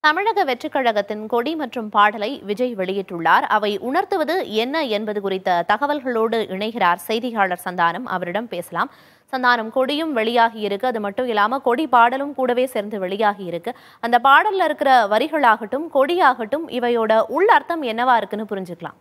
தமிழக வெற்றிக் கழகத்தின் கொடி மற்றும் பாடலை விஜய் வெளியிட்டுள்ளார் அவை உணர்த்துவது என்ன என்பது குறித்த தகவல்களோடு இணைகிறார் செய்தியாளர் சந்தானம் அவரிடம் பேசலாம் சந்தானம் கொடியும் வெளியாகி இருக்கு அது மட்டும் இல்லாம கொடி பாடலும் கூடவே சேர்ந்து வெளியாகி இருக்கு அந்த பாடல்ல இருக்கிற வரிகளாகட்டும் கொடியாகட்டும் இவையோட உள் அர்த்தம் என்னவா இருக்குன்னு புரிஞ்சுக்கலாம்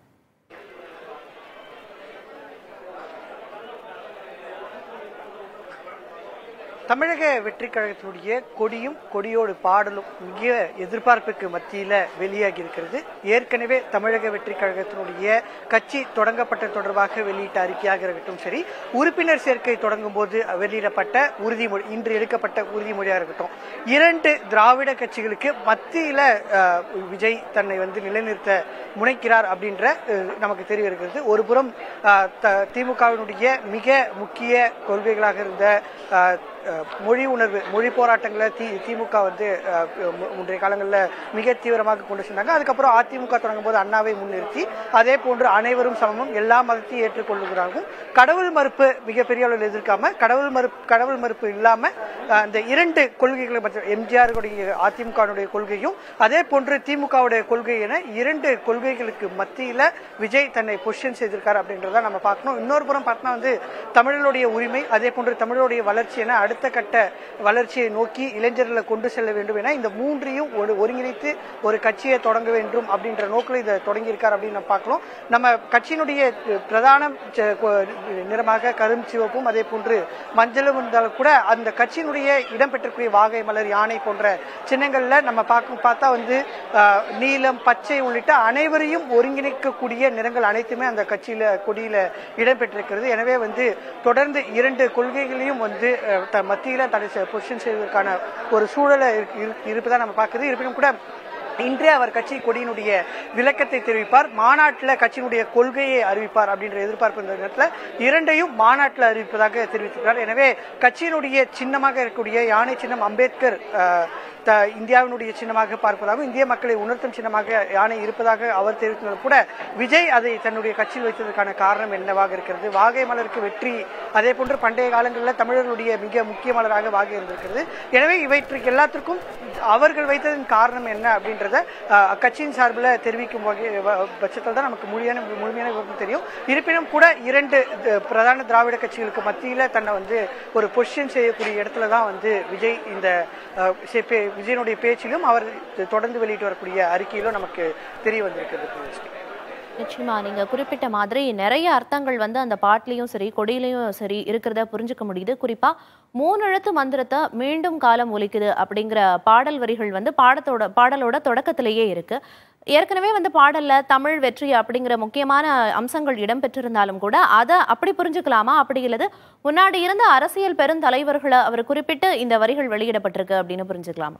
தமிழக வெற்றி கழகத்தினுடைய கொடியும் கொடியோடு பாடலும் மிக எதிர்பார்ப்புக்கு மத்தியில வெளியாகி இருக்கிறது ஏற்கனவே தமிழக வெற்றி கழகத்தினுடைய கட்சி தொடங்கப்பட்ட தொடர்பாக வெளியிட்ட அறிக்கையாக இருக்கட்டும் சரி உறுப்பினர் சேர்க்கை தொடங்கும் போது வெளியிடப்பட்ட உறுதிமொழி இன்று எடுக்கப்பட்ட உறுதிமொழியாக இருக்கட்டும் இரண்டு திராவிட கட்சிகளுக்கு மத்தியில அஹ், விஜய் தன்னை வந்து நிலைநிறுத்த முனைக்கிறார் அப்படின்ற அஹ், நமக்கு தெரிய இருக்கிறது ஒரு புறம் அஹ், த- திமுகவினுடைய மிக முக்கிய கொள்கைகளாக இருந்த அஹ், அஹ், மொழி உணர்வு மொழி போராட்டங்களை தி திமுக வந்து அஹ், மு- முந்தைய காலங்களில் மிக தீவிரமாக கொண்டு சென்றாங்க அதுக்கப்புறம் அதிமுக தொடங்கும் போது அண்ணாவை முன்னிறுத்தி அதே போன்று அனைவரும் சமமும் எல்லா மதத்தையும் ஏற்றுக்கொள்ளுகிறார்கள் கடவுள் மறுப்பு மிகப்பெரிய அளவில் எதிர்க்காம கடவுள் மறுப்பு கடவுள் மறுப்பு இல்லாம அஹ், அந்த இரண்டு கொள்கைகளை பற்றி எம்ஜிஆருடைய அதிமுகவுடைய கொள்கையும் அதே போன்று திமுகவுடைய கொள்கை என இரண்டு கொள்கைகளுக்கு மத்தியில விஜய் தன்னை பொசிஷன் செய்திருக்காரு அப்படின்றத நம்ம பார்க்கணும் இன்னொரு புறம் பார்த்தா வந்து தமிழர்களுடைய உரிமை அதே போன்று தமிழருடைய வளர்ச்சி என அடுத்த கட்ட வளர்ச்சியை நோக்கி இளைஞர்களை கொண்டு செல்ல வேண்டும் என இந்த மூன்றையும் ஒரு ஒருங்கிணைத்து ஒரு கட்சியை தொடங்க வேண்டும் அப்படின்ற நோக்கில் இதை தொடங்கியிருக்கார் அப்படின்னு நம்ம பார்க்கலாம் நம்ம கட்சியினுடைய பிரதான ச- கொ- நிறமாக கரும் சிவப்பும் அதே போன்று மஞ்சளும் இருந்தாலும் கூட அந்த கட்சியினுடைய இடம்பெற்றக்கூடிய வாகை மலர் யானை போன்ற சின்னங்கள்ல நம்ம பார்க்கும் பார்த்தா வந்து ஆஹ், நீலம் பச்சை உள்ளிட்ட அனைவரையும் ஒருங்கிணைக்கக்கூடிய நிறங்கள் அனைத்துமே அந்த கட்சியில கொடியில இடம்பெற்றிருக்கிறது எனவே வந்து தொடர்ந்து இரண்டு கொள்கைகளையும் வந்து அஹ், த- மத்தியில தடை பொசிஷன் செய்வதற்கான ஒரு சூழலை இருக்கு- இருக்கு- இருப்பதா நம்ம பார்க்குது இருப்பினும் கூட இன்றே அவர் கட்சி கொடியினுடைய விளக்கத்தை தெரிவிப்பார் மாநாட்டில் கட்சியினுடைய கொள்கையை அறிவிப்பார் அப்படின்ற எதிர்பார்ப்பு இந்த நேரத்தில் இரண்டையும் மாநாட்டில் அறிவிப்பதாக தெரிவித்திருக்கிறார் எனவே கட்சியினுடைய சின்னமாக இருக்கக்கூடிய யானை சின்னம் அம்பேத்கர் அஹ், த- இந்தியாவினுடைய சின்னமாக பார்ப்பதாகவும் இந்திய மக்களை உணர்த்தும் சின்னமாக யானை இருப்பதாக அவர் தெரிவித்தாலும் கூட விஜய் அதை தன்னுடைய கட்சியில் வைத்ததற்கான காரணம் என்னவாக இருக்கிறது வாகை மலருக்கு வெற்றி அதே போன்று பண்டைய காலங்களில் தமிழர்களுடைய மிக முக்கிய மலராக வாகை இருந்திருக்கிறது எனவே இவற்றுக்கு எல்லாத்திற்கும் அவர்கள் வைத்ததன் காரணம் என்ன அப்படின்றத அஹ், அக்கட்சியின் சார்பில் தெரிவிக்கும் வகை வ- பட்சத்தில் தான் நமக்கு முழுமையான முழுமையான விவரம் தெரியும் இருப்பினும் கூட இரண்டு த- பிரதான திராவிட கட்சிகளுக்கு மத்தியில் தன்னை வந்து ஒரு பொசிஷன் செய்யக்கூடிய இடத்துல தான் வந்து விஜய் இந்த அஹ், சே- பே- விஜயனுடைய பேச்சிலும் அவர் தொடர்ந்து வெளியிட்டு வரக்கூடிய அறிக்கையிலும் நமக்கு தெரிய வந்திருக்கிறது பிரியதர்ஷினி. நிச்சயமா நீங்க குறிப்பிட்ட மாதிரி நிறைய அர்த்தங்கள் வந்து அந்த பாட்டிலையும் சரி கொடியிலையும் சரி இருக்கிறத புரிஞ்சுக்க முடியுது குறிப்பா மூணு எழுத்து மந்திரத்தை மீண்டும் காலம் ஒலிக்குது அப்படிங்கிற பாடல் வரிகள் வந்து பாடத்தோட பாடலோட தொடக்கத்திலேயே இருக்கு ஏற்கனவே வந்து பாடல்ல தமிழ் வெற்றி அப்படிங்கிற முக்கியமான அம்சங்கள் இடம்பெற்றிருந்தாலும் கூட அதை அப்படி புரிஞ்சுக்கலாமா அப்படி இல்லது முன்னாடி இருந்த அரசியல் பெருந்தலைவர்களை அவர் குறிப்பிட்டு இந்த வரிகள் வெளியிடப்பட்டிருக்கு அப்படின்னு புரிஞ்சுக்கலாமா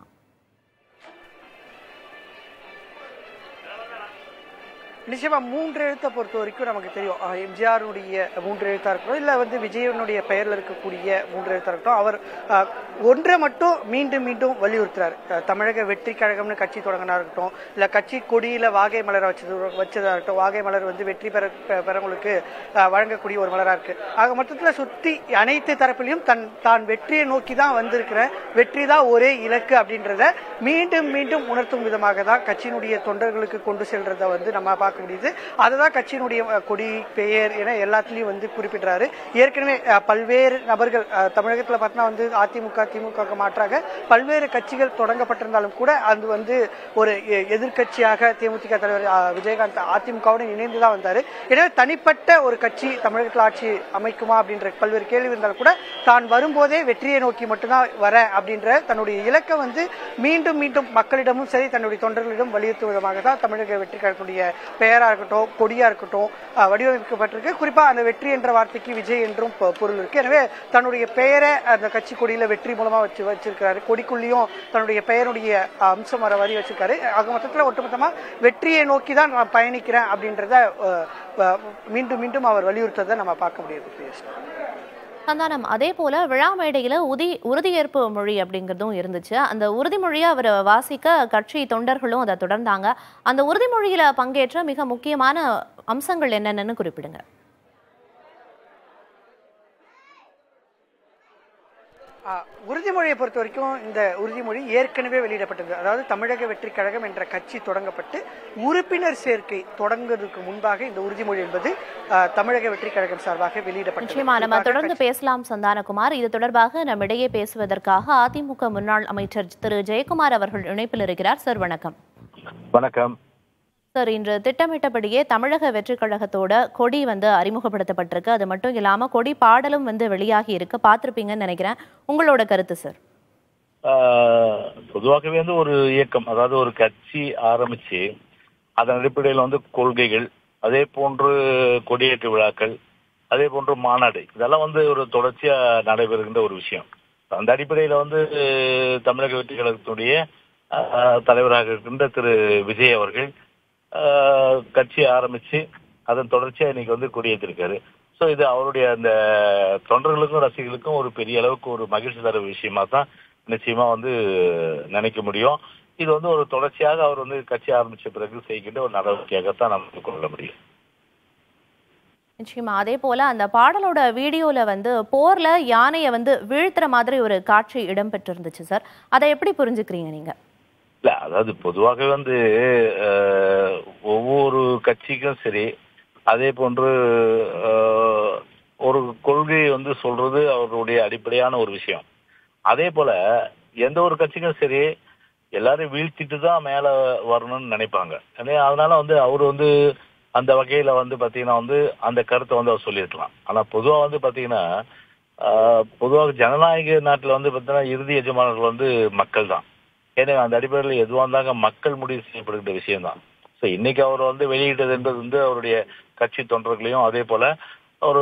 நிச்சயமா மூன்று எழுத்தை பொறுத்த வரைக்கும் நமக்கு தெரியும் அஹ், எம்ஜிஆருடைய மூன்று எழுத்தா இருக்கட்டும் இல்ல வந்து விஜயனுடைய பெயர்ல இருக்கக்கூடிய மூன்று எழுத்தா இருக்கட்டும் அவர் அஹ், ஒன்றை மட்டும் மீண்டும் மீண்டும் வலியுறுத்துறாரு அஹ், தமிழக வெற்றி கழகம்னு கட்சி தொடங்கினா இருக்கட்டும் இல்ல கட்சி கொடியில வாகை மலரை வச்சது வச்சதா இருக்கட்டும் வாகை மலர் வந்து வெற்றி பெற பெ- பெறவங்களுக்கு அஹ், வழங்கக்கூடிய ஒரு மலரா இருக்கு ஆக மொத்தத்துல சுத்தி அனைத்து தரப்பிலையும் தன் தான் வெற்றியை நோக்கி தான் வந்திருக்கிற வெற்றி தான் ஒரே இலக்கு அப்படின்றத மீண்டும் மீண்டும் உணர்த்தும் விதமாக தான் கட்சியினுடைய தொண்டர்களுக்கு கொண்டு செல்றத வந்து நம்ம பார்க்க முடியுது அதுதான் கட்சியினுடைய அஹ், கொடி பெயர் என எல்லாத்துலயும் வந்து குறிப்பிடுறாரு ஏற்கனவே அஹ், பல்வேறு நபர்கள் அஹ், தமிழகத்துல பார்த்தா வந்து அதிமுக திமுக மாற்றாக பல்வேறு கட்சிகள் தொடங்கப்பட்டிருந்தாலும் கூட அது வந்து ஒரு எ- எதிர்க்கட்சியாக தேமுதிக தலைவர் அஹ், விஜயகாந்த் அதிமுகவுடன் இணைந்து தான் வந்தாரு எனவே தனிப்பட்ட ஒரு கட்சி தமிழகத்தில் ஆட்சி அமைக்குமா அப்படின்ற பல்வேறு கேள்வி இருந்தாலும் கூட தான் வரும்போதே வெற்றியை நோக்கி மட்டும்தான் வர அப்படின்ற தன்னுடைய இலக்கை வந்து மீண்டும் மீண்டும் மக்களிடமும் சரி தன்னுடைய தொண்டர்களிடம் வலியுறுத்தும் விதமாக தான் தமிழக வெற்றி கழகத்துடைய பெயரா இருக்கட்டும் கொடியா இருக்கட்டும் அஹ், வடிவமைக்கப்பட்டிருக்கு குறிப்பா அந்த வெற்றி என்ற வார்த்தைக்கு விஜய் என்றும் பொ- பொருள் இருக்கு எனவே தன்னுடைய பெயரை அந்த கட்சி கொடியில வெற்றி மூலமா வச்சு வச்சிருக்காரு கொடிக்குள்ளேயும் தன்னுடைய பெயருடைய அம்சம் வர வரி வச்சிருக்காரு ஆக மொத்தத்துல ஒட்டுமொத்தமா வெற்றியை நோக்கி தான் நான் பயணிக்கிறேன் அப்படின்றத அஹ், அஹ், மீண்டும் மீண்டும் அவர் வலியுறுத்ததை நம்ம பார்க்க முடியுது பிரியதர்ஷினி. சந்தானம் அதே போல விழா மேடையில உதி உறுதியேற்பு மொழி அப்படிங்கிறதும் இருந்துச்சு அந்த உறுதிமொழியை அவர் வாசிக்க கட்சி தொண்டர்களும் அதை தொடர்ந்தாங்க அந்த உறுதிமொழியில பங்கேற்ற மிக முக்கியமான அம்சங்கள் என்னென்னு குறிப்பிடுங்க ஆ, உறுதிமொழியை பொறுத்த வரைக்கும் இந்த உறுதிமொழி ஏற்கனவே வெளியிடப்பட்டது அதாவது தமிழக வெற்றி கழகம் என்ற கட்சி தொடங்கப்பட்டு உறுப்பினர் சேர்க்கை தொடங்குவதற்கு முன்பாக இந்த உறுதிமொழி என்பது ஆ, தமிழக வெற்றி கழகம் சார்பாக வெளியிடப்பட்டது நிச்சயமா நம்ம குறிப்பாக தொடர்ந்து பேசலாம் சந்தானகுமார் இது தொடர்பாக நம்மிடையே பேசுவதற்காக அதிமுக முன்னாள் அமைச்சர் திரு ஜெயக்குமார் அவர்கள் இணைப்பில் இருக்கிறார் சார் வணக்கம் வணக்கம் சார் இன்று திட்டமிட்டபடியே தமிழக வெற்றி கழகத்தோட கொடி வந்து அறிமுகப்படுத்தப்பட்டிருக்கு அது மட்டும் இல்லாம கொடி பாடலும் வந்து வெளியாகி இருக்கு பார்த்திருப்பீங்கன்னு நினைக்கிறேன் உங்களோட கருத்து சார் ஆஹ், பொதுவாகவே வந்து ஒரு இயக்கம் அதாவது ஒரு கட்சி ஆரம்பிச்சு அதன் அடிப்படையில் வந்து கொள்கைகள் அதே போன்று கொடியேற்று விழாக்கள் அதே போன்று மாநாடு இதெல்லாம் வந்து ஒரு தொடர்ச்சியா நடைபெறுகின்ற ஒரு விஷயம் அந்த அடிப்படையில் வந்து தமிழக வெற்றி கழகத்தினுடைய ஆஹ், தலைவராக இருக்கின்ற திரு விஜய் அவர்கள் ஆஹ், கட்சி ஆரம்பிச்சு அதன் தொடர்ச்சியா இன்னைக்கு வந்து கொடியேற்றிருக்காரு ஸோ இது அவருடைய அந்த தொண்டர்களுக்கும் ரசிகர்களுக்கும் ஒரு பெரிய அளவுக்கு ஒரு மகிழ்ச்சி தர விஷயமா தான் நிச்சயமா வந்து நினைக்க முடியும் இது வந்து ஒரு தொடர்ச்சியாக அவர் வந்து கட்சி ஆரம்பிச்ச பிறகு செய்கின்ற ஒரு நடவடிக்கையாகத்தான் நம்ம கொள்ள முடியும் நிச்சயமா அதே போல அந்த பாடலோட வீடியோல வந்து போர்ல யானையை வந்து வீழ்த்துற மாதிரி ஒரு காட்சி இடம்பெற்றிருந்துச்சு சார் அதை எப்படி புரிஞ்சுக்கிறீங்க நீங்க இல்ல அதாவது பொதுவாக வந்து அஹ், ஒவ்வொரு கட்சிக்கும் சரி அதே போன்று அஹ், ஒரு கொள்கை வந்து சொல்றது அவருடைய அடிப்படையான ஒரு விஷயம் அதே போல எந்த ஒரு கட்சிக்கும் சரி எல்லாரும் வீழ்த்திட்டு தான் மேல வரணும்னு நினைப்பாங்க அதே- அதனால வந்து அவர் வந்து அந்த வகையில வந்து பாத்தீங்கன்னா வந்து அந்த கருத்தை வந்து அவர் சொல்லியிருக்கலாம் ஆனா பொதுவா வந்து பாத்தீங்கன்னா ஆஹ், பொதுவாக ஜனநாயக நாட்டுல வந்து பாத்தீங்கன்னா இறுதி எஜமானர்கள் வந்து மக்கள் தான் எனவே அந்த அடிப்படையில் எதுவாக இருந்தாங்க மக்கள் முடிவு செய்யப்படுகின்ற விஷயம் தான் ஸோ இன்னைக்கு அவர் வந்து வெளியிட்டது என்பது வந்து அவருடைய கட்சி தொண்டர்களையும் அதே போல ஒரு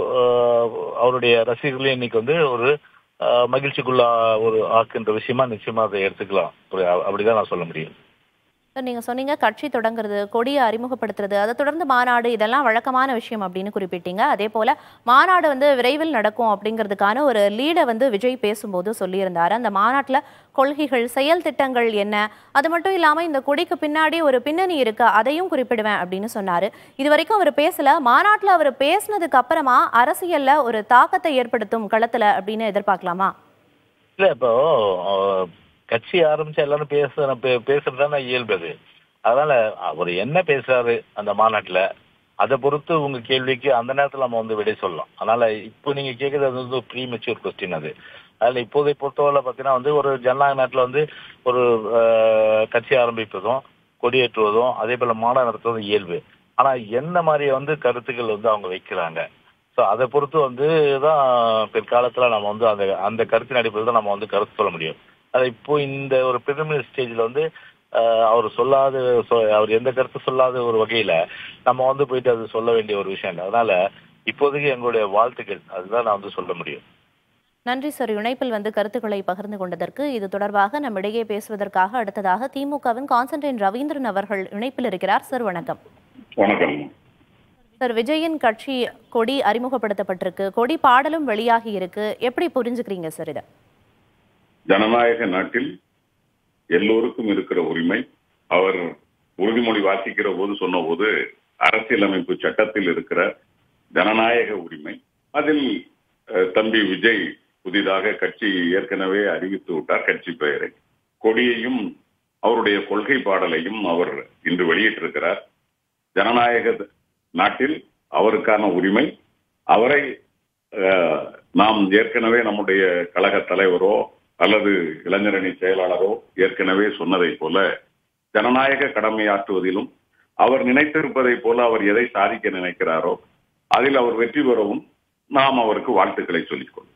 ஆஹ், அவருடைய ரசிகர்களையும் இன்னைக்கு வந்து ஒரு ஆஹ், மகிழ்ச்சிக்குள்ள ஒரு ஆக்குன்ற விஷயமா நிச்சயமா அதை எடுத்துக்கலாம் ஒரு அ- அப்படிதான் நான் சொல்ல முடியும் சார் நீங்க சொன்னீங்க கட்சி தொடங்குறது கொடியை அறிமுகப்படுத்துறது அதை தொடர்ந்து மாநாடு இதெல்லாம் வழக்கமான விஷயம் அப்படின்னு குறிப்பிட்டீங்க அதே போல மாநாடு வந்து விரைவில் நடக்கும் அப்படிங்கிறதுக்கான ஒரு லீடை வந்து விஜய் பேசும்போது சொல்லியிருந்தாரு அந்த மாநாட்டுல கொள்கைகள் செயல் திட்டங்கள் என்ன அது மட்டும் இல்லாம இந்த கொடிக்கு பின்னாடி ஒரு பின்னணி இருக்கு அதையும் குறிப்பிடுவேன் அப்படின்னு சொன்னாரு இது வரைக்கும் அவர் பேசல மாநாட்டுல அவர் பேசினதுக்கு அப்புறமா அரசியல்ல ஒரு தாக்கத்தை ஏற்படுத்தும் களத்துல அப்படின்னு எதிர்பார்க்கலாமா இல்ல இப்போ அஹ், கட்சி ஆரம்பிச்சா எல்லாரும் பேச பே- பேசுறதுதானே இயல்பு அது அதனால அவர் என்ன பேசுறாரு அந்த மாநாட்டுல அதை பொறுத்து உங்க கேள்விக்கு அந்த நேரத்துல நம்ம வந்து விடை சொல்லலாம் அதனால இப்போ நீங்க கேட்கறது அது வந்து ப்ரீ மெச்சூர் கொஸ்டின் அது அதில் இப்போதை பொறுத்தவரை பார்த்தீங்கன்னா வந்து ஒரு ஜனநாயக நாட்டில் வந்து ஒரு அஹ், கட்சி ஆரம்பிப்பதும் கொடியேற்றுவதும் அதே போல மாநாடு நடத்துவதும் இயல்பு ஆனா என்ன மாதிரி வந்து கருத்துக்கள் வந்து அவங்க வைக்கிறாங்க ஸோ அதை பொறுத்து வந்து தான் பிற்காலத்தில் நம்ம வந்து அந்த அந்த கருத்தின் அடிப்படையில் தான் நம்ம வந்து கருத்து சொல்ல முடியும் அதை இப்போ இந்த ஒரு பிரிமினரி ஸ்டேஜில் வந்து ஆஹ், அவர் சொல்லாத சொ- அவர் எந்த கருத்து சொல்லாத ஒரு வகையில நம்ம வந்து போயிட்டு அது சொல்ல வேண்டிய ஒரு விஷயம் இல்லை அதனால இப்போதைக்கு எங்களுடைய வாழ்த்துக்கள் அதுதான் நான் வந்து சொல்ல முடியும் நன்றி சார் இணைப்பில் வந்து கருத்துக்களை பகிர்ந்து கொண்டதற்கு இது தொடர்பாக நம்மிடையே பேசுவதற்காக அடுத்ததாக திமுகவின் கான்ஸ்டன்டைன் ரவீந்திரன் அவர்கள் இணைப்பில் இருக்கிறார் சார் வணக்கம் வணக்கம் சார் விஜயின் கட்சி கொடி அறிமுகப்படுத்தப்பட்டிருக்கு கொடி பாடலும் வெளியாகி இருக்கு எப்படி புரிஞ்சுக்கிறீங்க சார் இதை ஜனநாயக நாட்டில் எல்லோருக்கும் இருக்கிற உரிமை அவர் உறுதிமொழி வாசிக்கிற போது சொன்னபோது அரசியலமைப்பு சட்டத்தில் இருக்கிற ஜனநாயக உரிமை அதில் அஹ், தம்பி விஜய் புதிதாக கட்சி ஏற்கனவே அறிவித்து விட்டார் கட்சி பெயரை கொடியையும் அவருடைய கொள்கை பாடலையும் அவர் இன்று வெளியிட்டிருக்கிறார் ஜனநாயக நாட்டில் அவருக்கான உரிமை அவரை அஹ், நாம் ஏற்கனவே நம்முடைய கழக தலைவரோ அல்லது இளைஞரணி செயலாளரோ ஏற்கனவே சொன்னதைப் போல ஜனநாயக கடமையாற்றுவதிலும் அவர் நினைத்திருப்பதைப் போல அவர் எதை சாதிக்க நினைக்கிறாரோ அதில் அவர் வெற்றி பெறவும் நாம் அவருக்கு வாழ்த்துக்களை சொல்லிக் கொள்வோம்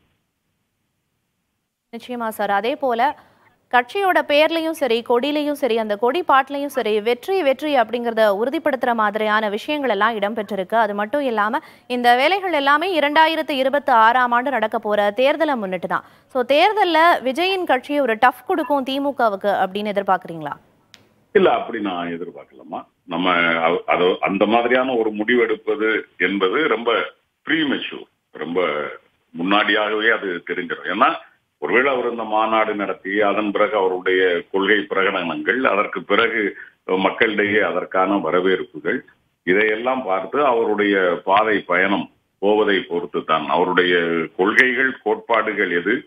நிச்சயமா சார் அதே போல கட்சியோட பெயர்லயும் சரி கொடியிலையும் சரி அந்த கொடி பாட்டிலையும் சரி வெற்றி வெற்றி அப்படிங்கறத உறுதிப்படுத்துற மாதிரியான விஷயங்கள் எல்லாம் இடம்பெற்றிருக்கு அது மட்டும் இல்லாம இந்த வேலைகள் எல்லாமே இரண்டாயிரத்து இருபத்தி ஆறாம் ஆண்டு நடக்க போற தேர்தலை முன்னிட்டு தான் ஸோ தேர்தல்ல விஜயின் கட்சி ஒரு டஃப் கொடுக்கும் திமுகவுக்கு அப்படின்னு எதிர்பார்க்கறீங்களா இல்ல அப்படி நான் எதிர்பார்க்கலாமா நம்ம அ- அது அந்த மாதிரியான ஒரு முடிவெடுப்பது என்பது ரொம்ப ப்ரீமெச்சூர் ரொம்ப முன்னாடியாகவே அது தெரிஞ்சிடும் ஏன்னா ஒருவேளை அவர் இந்த மாநாடு நடத்தி அதன் பிறகு அவருடைய கொள்கை பிரகடனங்கள் அதற்கு பிறகு மக்களிடையே அதற்கான வரவேற்புகள் இதையெல்லாம் பார்த்து அவருடைய பாதை பயணம் போவதை பொறுத்து தான் அவருடைய கொள்கைகள் கோட்பாடுகள் எது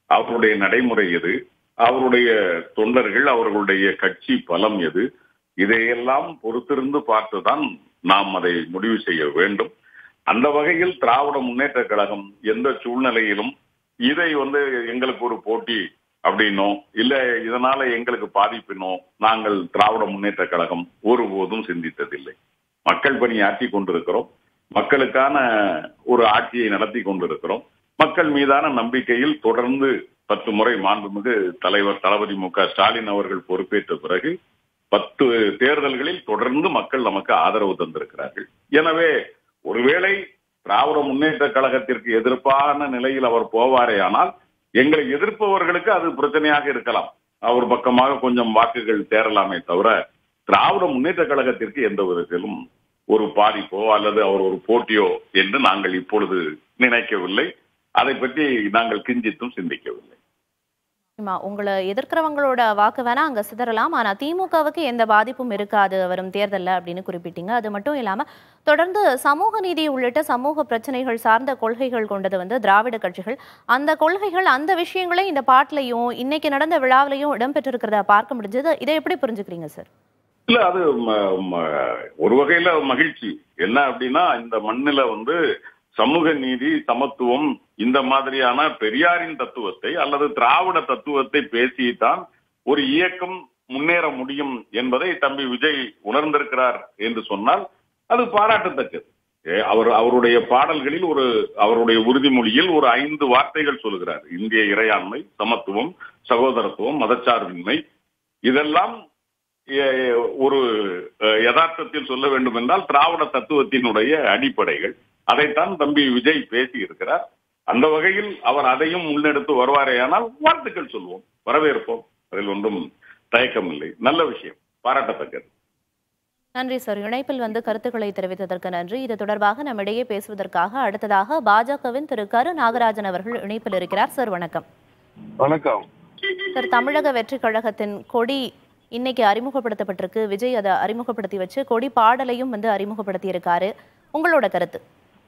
அவருடைய நடைமுறை எது அவருடைய தொண்டர்கள் அவர்களுடைய கட்சி பலம் எது இதையெல்லாம் பொறுத்திருந்து பார்த்துதான் நாம் அதை முடிவு செய்ய வேண்டும் அந்த வகையில் திராவிட முன்னேற்ற கழகம் எந்த சூழ்நிலையிலும் இதை வந்து எங்களுக்கு ஒரு போட்டி அப்படின்னோ இல்ல இதனால எங்களுக்கு பாதிப்பினோ நாங்கள் திராவிட முன்னேற்ற கழகம் ஒருபோதும் சிந்தித்ததில்லை மக்கள் பணி ஆற்றி கொண்டிருக்கிறோம் மக்களுக்கான ஒரு ஆட்சியை நடத்தி கொண்டிருக்கிறோம் மக்கள் மீதான நம்பிக்கையில் தொடர்ந்து பத்து முறை மாண்புமிகு தலைவர் தளபதி மு க ஸ்டாலின் அவர்கள் பொறுப்பேற்ற பிறகு பத்து தேர்தல்களில் தொடர்ந்து மக்கள் நமக்கு ஆதரவு தந்திருக்கிறார்கள் எனவே ஒருவேளை திராவிட முன்னேற்ற கழகத்திற்கு எதிர்ப்பான நிலையில் அவர் போவாரே ஆனால் எங்களை எதிர்ப்பவர்களுக்கு அது பிரச்சனையாக இருக்கலாம் அவர் பக்கமாக கொஞ்சம் வாக்குகள் தேரலாமே தவிர திராவிட முன்னேற்ற கழகத்திற்கு எந்த விதத்திலும் ஒரு பாதிப்போ அல்லது அவர் ஒரு போட்டியோ என்று நாங்கள் இப்பொழுது நினைக்கவில்லை அதை பற்றி நாங்கள் கிஞ்சித்தும் சிந்திக்கவில்லை ஆமா, உங்களை எதிர்க்கிறவங்களோட வாக்கு வேணா அங்க சிதறலாம் ஆனா திமுகவுக்கு எந்த பாதிப்பும் இருக்காது வரும் தேர்தல்ல அப்படின்னு குறிப்பிட்டீங்க அது மட்டும் இல்லாம தொடர்ந்து சமூக நீதி உள்ளிட்ட சமூக பிரச்சனைகள் சார்ந்த கொள்கைகள் கொண்டது வந்து திராவிட கட்சிகள் அந்த கொள்கைகள் அந்த விஷயங்களே இந்த பாட்டிலையும் இன்னைக்கு நடந்த விழாவிலையும் இடம்பெற்றிருக்கிறத பார்க்க முடிஞ்சது இதை எப்படி புரிஞ்சுக்கிறீங்க சார் இல்ல அது ம- ம- ஒரு வகையில மகிழ்ச்சி என்ன அப்படின்னா இந்த மண்ணுல வந்து சமூக நீதி சமத்துவம் இந்த மாதிரியான பெரியாரின் தத்துவத்தை அல்லது திராவிட தத்துவத்தை பேசித்தான் ஒரு இயக்கம் முன்னேற முடியும் என்பதை தம்பி விஜய் உணர்ந்திருக்கிறார் என்று சொன்னால் அது பாராட்டத்தக்கது ஏ, அவர் அவருடைய பாடல்களில் ஒரு அவருடைய உறுதிமொழியில் ஒரு ஐந்து வார்த்தைகள் சொல்லுகிறார் இந்திய இறையாண்மை சமத்துவம் சகோதரத்துவம் மதச்சார்பின்மை இதெல்லாம் எ- ஒரு அஹ், யதார்த்தத்தில் சொல்ல வேண்டும் என்றால் திராவிட தத்துவத்தினுடைய அடிப்படைகள் அதைத்தான் தம்பி விஜய் பேசி இருக்கிறார் அந்த வகையில் அவர் அதையும் முன்னெடுத்து வருவாரேயானால் வாழ்த்துக்கள் சொல்வோம் வரவேற்போம் அதில் ஒன்றும் தயக்கம் இல்லை நல்ல விஷயம் பாராட்டத்தக்கது நன்றி சார் இணைப்பில் வந்து கருத்துக்களை தெரிவித்ததற்கு நன்றி இது தொடர்பாக நம்மிடையே பேசுவதற்காக அடுத்ததாக பாஜகவின் திரு கரு நாகராஜன் அவர்கள் இணைப்பில் இருக்கிறார் சார் வணக்கம் வணக்கம் சார் தமிழக வெற்றி கழகத்தின் கொடி இன்னைக்கு அறிமுகப்படுத்தப்பட்டிருக்கு விஜய் அதை அறிமுகப்படுத்தி வச்சு கொடி பாடலையும் வந்து அறிமுகப்படுத்தி இருக்காரு உங்களோட கருத்து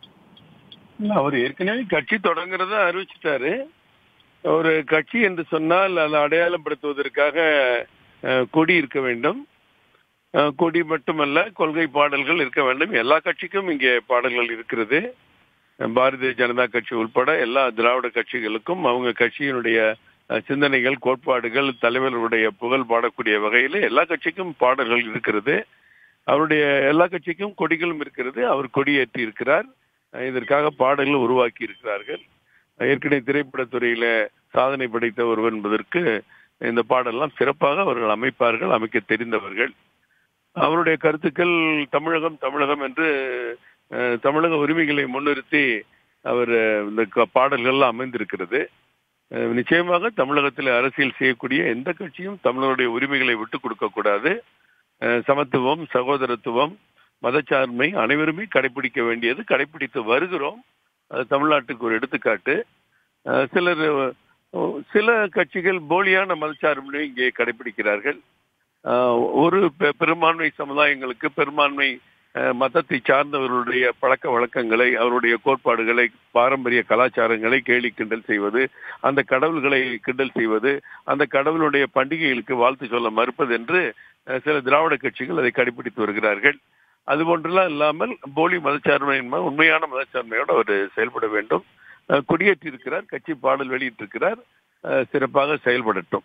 இல்ல, அவர் ஏற்கனவே கட்சி தொடங்குறத அறிவிச்சிட்டாரு ஒரு கட்சி என்று சொன்னால் அதை அடையாளப்படுத்துவதற்காக அஹ், கொடி இருக்க வேண்டும் அஹ், கொடி மட்டுமல்ல கொள்கை பாடல்கள் இருக்க வேண்டும் எல்லா கட்சிக்கும் இங்கே பாடல்கள் இருக்கிறது அஹ், பாரதிய ஜனதா கட்சி உட்பட எல்லா திராவிட கட்சிகளுக்கும் அவங்க கட்சியினுடைய அஹ், சிந்தனைகள் கோட்பாடுகள் தலைவர்களுடைய புகழ் பாடக்கூடிய வகையில் எல்லா கட்சிக்கும் பாடல்கள் இருக்கிறது அவருடைய எல்லா கட்சிக்கும் கொடிகளும் இருக்கிறது அவர் கொடியேற்றி இருக்கிறார் அஹ் இதற்காக பாடல்கள் உருவாக்கி இருக்கிறார்கள் ஏற்கனவே திரைப்படத்துறையில சாதனை படைத்த ஒருவர் என்பதற்கு இந்த பாடல்லாம் சிறப்பாக அவர்கள் அமைப்பார்கள் அமைக்க தெரிந்தவர்கள் அவருடைய கருத்துக்கள் தமிழகம் தமிழகம் என்று அஹ், தமிழக உரிமைகளை முன்னிறுத்தி அவர் அஹ், இந்த க- பாடல்கள்லாம் அமைந்திருக்கிறது அஹ், நிச்சயமாக தமிழகத்தில் அரசியல் செய்யக்கூடிய எந்த கட்சியும் தமிழருடைய உரிமைகளை விட்டுக் கொடுக்க கூடாது அஹ், சமத்துவம் சகோதரத்துவம் மதச்சார்மை அனைவருமே கடைபிடிக்க வேண்டியது கடைபிடித்து வருகிறோம் அது தமிழ்நாட்டுக்கு ஒரு எடுத்துக்காட்டு அஹ் சிலர் அஹ், சில கட்சிகள் போலியான மதச்சார்பினை இங்கே கடைபிடிக்கிறார்கள் அஹ், ஒரு பெ- பெரும்பான்மை சமுதாயங்களுக்கு பெரும்பான்மை அஹ், மதத்தை சார்ந்தவர்களுடைய பழக்க வழக்கங்களை அவருடைய கோட்பாடுகளை பாரம்பரிய கலாச்சாரங்களை கேலி கிண்டல் செய்வது அந்த கடவுள்களை கிண்டல் செய்வது அந்த கடவுளுடைய பண்டிகைகளுக்கு வாழ்த்து சொல்ல மறுப்பது என்று அஹ், சில திராவிட கட்சிகள் அதை கடைபிடித்து வருகிறார்கள் அது போன்றெல்லாம் இல்லாமல் போலி மதச்சார்மை என்பது உண்மையான மதச்சார்மையோடு அவர் செயல்பட வேண்டும் அஹ் கொடியேற்றி இருக்கிறார் கட்சி பாடல் வெளியிட்டிருக்கிறார் அஹ் சிறப்பாக செயல்படட்டும்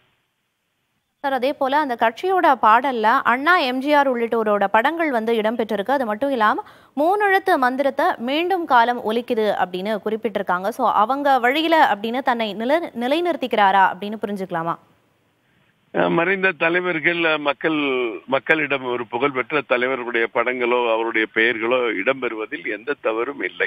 சார் அதே போல அந்த கட்சியோட பாடல்ல அண்ணா எம்ஜிஆர் உள்ளிட்டோரோட படங்கள் வந்து இடம்பெற்றிருக்கு அது மட்டும் இல்லாம மூணெழுத்து மந்திரத்தை மீண்டும் காலம் ஒலிக்குது அப்படின்னு குறிப்பிட்டிருக்காங்க சோ அவங்க வழியில அப்படின்னு தன்னை நிலை நிலைநிறுத்திக்கிறாரா அப்படின்னு புரிஞ்சுக்கலாமா அஹ் மறைந்த தலைவர்கள் அஹ் மக்கள் மக்களிடம் ஒரு புகழ்பெற்ற தலைவர்களுடைய படங்களோ அவருடைய பெயர்களோ இடம்பெறுவதில் எந்த தவறும் இல்லை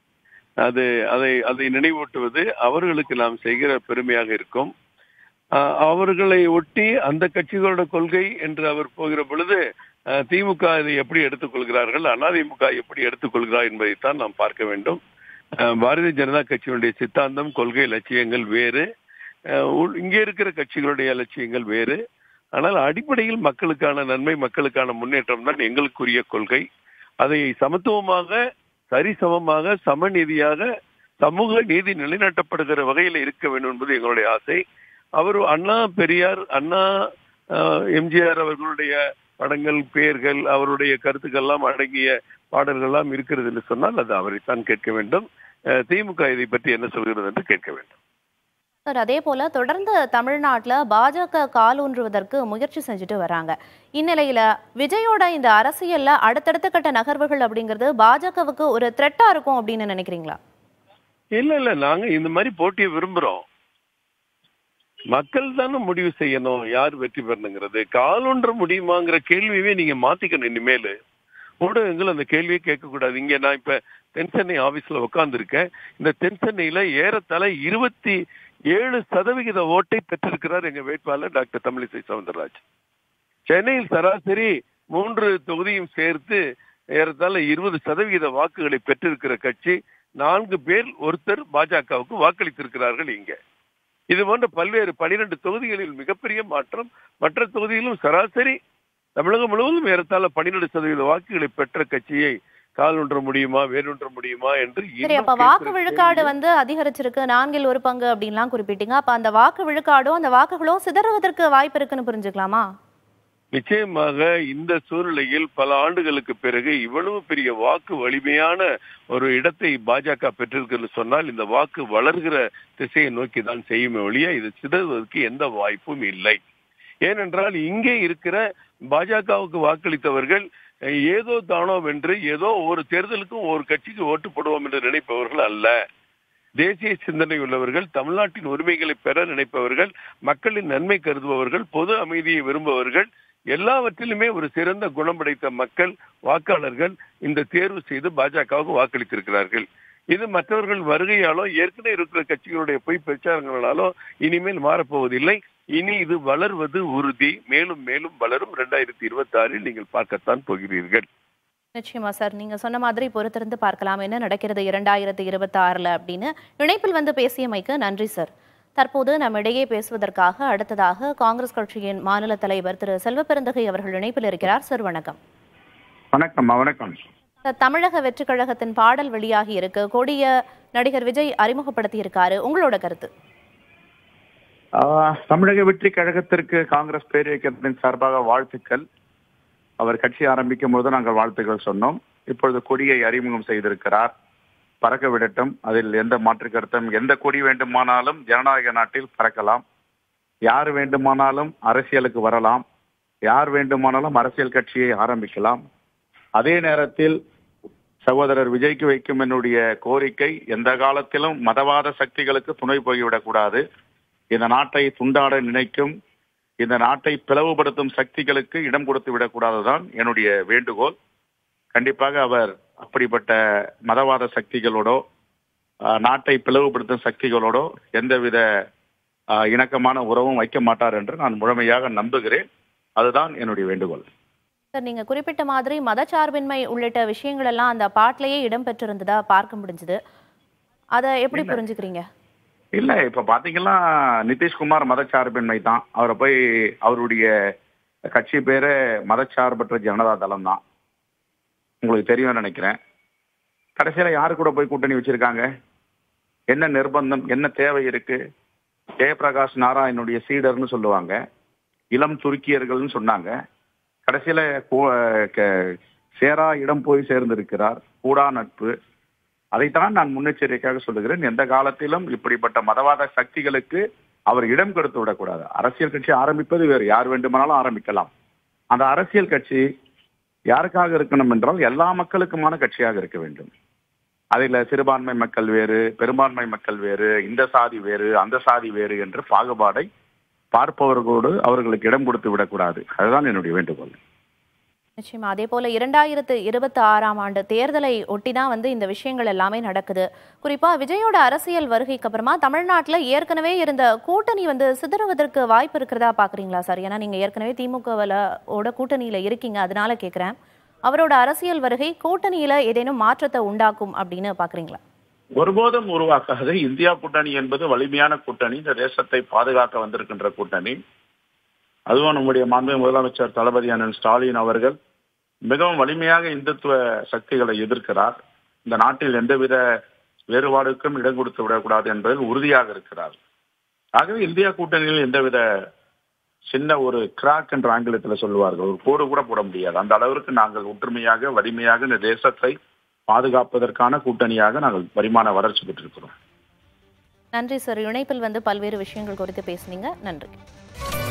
அது அதை அதை நினைவூட்டுவது அவர்களுக்கு நாம் செய்கிற பெருமையாக இருக்கும் அஹ் அவர்களை ஒட்டி அந்த கட்சிகளோட கொள்கை என்று அவர் போகிற பொழுது அஹ் திமுக இதை எப்படி எடுத்துக்கொள்கிறார்கள் அதிமுக எப்படி எடுத்துக்கொள்கிறார் என்பதைத்தான் நாம் பார்க்க வேண்டும் அஹ் பாரதிய ஜனதா கட்சியினுடைய சித்தாந்தம் கொள்கை லட்சியங்கள் வேறு அஹ் உள்- இங்கே இருக்கிற கட்சிகளுடைய லட்சியங்கள் வேறு ஆனால் அடிப்படையில் மக்களுக்கான நன்மை மக்களுக்கான முன்னேற்றம் தான் எங்களுக்குரிய கொள்கை அதை சமத்துவமாக சரிசமமாக சமநீதியாக சமூக நீதி நிலைநாட்டப்படுகிற வகையில் இருக்க வேண்டும் என்பது எங்களுடைய ஆசை அவர் அண்ணா பெரியார் அண்ணா ஆஹ், எம்ஜிஆர் அவர்களுடைய படங்கள் பெயர்கள் அவருடைய கருத்துக்கள் எல்லாம் அடங்கிய பாடல்கள் எல்லாம் இருக்கிறது என்று சொன்னால் அது அவரைத்தான் கேட்க வேண்டும் அஹ், திமுக இதை பற்றி என்ன சொல்கிறது என்று கேட்க வேண்டும் சார் அதே போல தொடர்ந்து தமிழ்நாட்டுல பாஜக காலூன்றுவதற்கு முயற்சி செஞ்சுட்டு வராங்க இந்நிலையில விஜயோட இந்த அரசியல்ல அடுத்தடுத்த கட்ட நகர்வுகள் அப்படிங்கிறது பாஜகவுக்கு ஒரு த்ரெட்டா இருக்கும் அப்படின்னு நினைக்கிறீங்களா இல்ல இல்ல நாங்க இந்த மாதிரி போட்டியை விரும்புறோம் மக்கள் தானே முடிவு செய்யணும் யார் வெற்றி பெறணுங்கிறது காலொன்ற முடியுமாங்கிற கேள்வியவே நீங்க மாத்திக்கணும் இனிமேல் ஊடகங்கள் அந்த கேள்வியை கேட்கக்கூடாது இங்க நான் இப்ப தென்சென்னை ஆபீஸ்ல உட்கார்ந்துருக்கேன் இந்த தென்சென்னையில ஏறத்தாழ இருபத்தி ஏழு சதவிகித ஓட்டை பெற்றிருக்கிறார் எங்க வேட்பாளர் டாக்டர் தமிழிசை சவுந்தரராஜ் சென்னையில் சராசரி மூன்று தொகுதியும் சேர்த்து ஏறத்தாழ இருபது சதவிகித வாக்குகளை பெற்றிருக்கிற கட்சி நான்கு பேர் ஒருத்தர் பாஜகவுக்கு வாக்களித்திருக்கிறார்கள் இங்க இது போன்ற பல்வேறு பனிரெண்டு தொகுதிகளில் மிகப்பெரிய மாற்றம் மற்ற தொகுதியிலும் சராசரி தமிழகம் முழுவதும் ஏறத்தாழ பன்னிரண்டு சதவீத வாக்குகளை பெற்ற கட்சியை கால் ஒன்ற முடியுமா வேறொன்ற முடியுமா என்று சரி இன்னும் அப்ப வாக்கு கேட்கிற விழுக்காடு கேள்வி- வந்து அதிகரிச்சிருக்கு நான்கில் ஒரு பங்கு அப்படின்லாம் குறிப்பிட்டீங்க அப்ப அந்த வாக்கு விழுக்காடும் அந்த வாக்குகளும் சிதறுவதற்கு வாய்ப்பு இருக்குன்னு புரிஞ்சுக்கலாமா நிச்சயமாக இந்த சூழ்நிலையில் பல ஆண்டுகளுக்கு பிறகு இவ்வளவு பெரிய வாக்கு வலிமையான ஒரு இடத்தை பாஜக பெற்றிருக்குன்னு சொன்னால் இந்த வாக்கு வளர்கிற திசையை நோக்கி தான் செய்யுமே ஒழிய இது சிதறுவதற்கு எந்த வாய்ப்பும் இல்லை ஏனென்றால் இங்கே இருக்கிற பாஜகவுக்கு வாக்களித்தவர்கள் அஹ், ஏதோ தானோ வென்று ஏதோ ஒரு தேர்தலுக்கும் ஒரு கட்சிக்கு ஓட்டு போடுவோம் என்று நினைப்பவர்கள் அல்ல தேசிய சிந்தனை உள்ளவர்கள் தமிழ்நாட்டின் உரிமைகளை பெற நினைப்பவர்கள் மக்களின் நன்மை கருதுபவர்கள் பொது அமைதியை விரும்புபவர்கள் எல்லாவற்றிலுமே ஒரு சிறந்த குணம் படைத்த மக்கள் வாக்காளர்கள் இந்த தேர்வு செய்து பாஜகவுக்கு வாக்களித்திருக்கிறார்கள் இது மற்றவர்கள் வருகையாலோ ஏற்கனவே இருக்கிற கட்சிகளுடைய பொய் பிரச்சாரங்களாலோ இனிமேல் மாறப்போவதில்லை இனி இது வளர்வது உறுதி மேலும் மேலும் வளரும் இரண்டாயிரத்தி இருபத்தி ஆறில் நீங்கள் பார்க்கத்தான் போகிறீர்கள் நிச்சயமா சார் நீங்க சொன்ன மாதிரி பொறுத்திருந்து பார்க்கலாம் என்ன நடக்கிறது இரண்டாயிரத்தி இருபத்தி ஆறுல அப்படின்னு இணைப்பில் வந்து பேசியமைக்கு நன்றி சார் தற்போது நம் இடையே பேசுவதற்காக அடுத்ததாக காங்கிரஸ் கட்சியின் மாநில தலைவர் திரு செல்வப்பெருந்தகை அவர்கள் இணைப்பில் இருக்கிறார் சார் வணக்கம் வணக்கம்மா வணக்கம் சார், தமிழக வெற்றிக் கழகத்தின் பாடல் வெளியாகி இருக்கு கொடிய நடிகர் விஜய் அறிமுகப்படுத்தி இருக்காரு உங்களோட கருத்து ஆஹ், தமிழக வெற்றி கழகத்திற்கு காங்கிரஸ் பேரியக்கத்தின் சார்பாக வாழ்த்துக்கள் அவர் கட்சி ஆரம்பிக்கும் போது நாங்கள் வாழ்த்துக்கள் சொன்னோம் இப்பொழுது கொடியை அறிமுகம் செய்திருக்கிறார் பறக்க விடட்டும் அதில் எந்த மாற்று கருத்தும் எந்த கொடி வேண்டுமானாலும் ஜனநாயக நாட்டில் பறக்கலாம் யார் வேண்டுமானாலும் அரசியலுக்கு வரலாம் யார் வேண்டுமானாலும் அரசியல் கட்சியை ஆரம்பிக்கலாம் அதே நேரத்தில் சகோதரர் விஜய்க்கு வைக்கும் என்னுடைய கோரிக்கை எந்த காலத்திலும் மதவாத சக்திகளுக்கு துணை போய்விடக்கூடாது இந்த நாட்டை துண்டாட நினைக்கும் இந்த நாட்டை பிளவுபடுத்தும் சக்திகளுக்கு இடம் கொடுத்து விடக்கூடாதுதான் என்னுடைய வேண்டுகோள் கண்டிப்பாக அவர் அப்படிப்பட்ட மதவாத சக்திகளோடோ ஆஹ், நாட்டை பிளவுபடுத்தும் சக்திகளோடோ எந்தவித ஆஹ், இணக்கமான உறவும் வைக்க மாட்டார் என்று நான் முழுமையாக நம்புகிறேன் அதுதான் என்னுடைய வேண்டுகோள் சார் நீங்க குறிப்பிட்ட மாதிரி மதச்சார்பின்மை உள்ளிட்ட விஷயங்கள் எல்லாம் அந்த பாட்டிலேயே இடம்பெற்றிருந்ததா பார்க்க முடிஞ்சது அதை எப்படி இல்ல. புரிஞ்சுக்கிறீங்க இல்ல இப்ப பாத்தீங்கன்னா நிதிஷ்குமார் மதச்சார்பின்மை தான் அவரை போய் அவருடைய கட்சி பேரு மதச்சார்பற்ற ஜனதா தளம் தான் உங்களுக்கு தெரியும்னு நினைக்கிறேன் கடைசியில யாரு கூட போய் கூட்டணி வச்சிருக்காங்க என்ன நிர்பந்தம் என்ன தேவை இருக்கு ஜெயபிரகாஷ் நாராயணுடைய சீடர்னு சொல்லுவாங்க இளம் துருக்கியர்கள்னு சொன்னாங்க கடைசியில கூ- க- சேரா இடம் போய் சேர்ந்திருக்கிறார் கூடா நட்பு அதைத்தான் நான் முன்னெச்சரிக்கையாக சொல்லுகிறேன் எந்த காலத்திலும் இப்படிப்பட்ட மதவாத சக்திகளுக்கு அவர் இடம் கொடுத்து விடக்கூடாது அரசியல் கட்சி ஆரம்பிப்பது வேறு யார் வேண்டுமானாலும் ஆரம்பிக்கலாம் அந்த அரசியல் கட்சி யாருக்காக இருக்கணும் என்றால் எல்லா மக்களுக்குமான கட்சியாக இருக்க வேண்டும் அதில் சிறுபான்மை மக்கள் வேறு பெரும்பான்மை மக்கள் வேறு இந்த சாதி வேறு அந்த சாதி வேறு என்று பாகுபாடை பார்ப்பவர்களோடு அவர்களுக்கு இடம் கொடுத்து விடக்கூடாது அதுதான் என்னுடைய வேண்டுகோள் நிச்சயமா அதே போல இரண்டாயிரத்து இருபத்தி ஆறாம் ஆண்டு தேர்தலை ஒட்டி தான் வந்து இந்த விஷயங்கள் எல்லாமே நடக்குது குறிப்பா விஜயோட அரசியல் வருகைக்கு அப்புறமா தமிழ்நாட்டுல ஏற்கனவே இருந்த கூட்டணி வந்து சிதறுவதற்கு வாய்ப்பு இருக்கிறதா பாக்குறீங்களா சார் ஏன்னா நீங்க ஏற்கனவே திமுகவில் ஓட கூட்டணியில இருக்கீங்க அதனால கேக்குறேன் அவரோட அரசியல் வருகை கூட்டணியில ஏதேனும் மாற்றத்தை உண்டாக்கும் அப்படின்னு பாக்குறீங்களா ஒருபோதும் உருவாக்காது இந்தியா கூட்டணி என்பது வலிமையான கூட்டணி இந்த தேசத்தை பாதுகாக்க வந்திருக்கின்ற கூட்டணி அதுவும் நம்முடைய மாண்பு முதலமைச்சர் தளபதி அண்ணன் ஸ்டாலின் அவர்கள் மிகவும் வலிமையாக இந்துத்துவ சக்திகளை எதிர்க்கிறார் இந்த நாட்டில் எந்தவித வேறுபாடுக்கும் இடம் கொடுத்து விடக்கூடாது என்பதில் உறுதியாக இருக்கிறார் ஆகவே இந்தியா கூட்டணியில் எந்தவித சின்ன ஒரு கிராக் என்ற ஆங்கிலத்தில் சொல்லுவார்கள் ஒரு கோடு கூட போட முடியாது அந்த அளவிற்கு நாங்கள் ஒற்றுமையாக வலிமையாக இந்த தேசத்தை பாதுகாப்பதற்கான கூட்டணியாக நாங்கள் பரிமாண வளர்ச்சி பெற்றிருக்கிறோம் நன்றி சார் இணைப்பில் வந்து பல்வேறு விஷயங்கள் குறித்து பேசுனீங்க நன்றி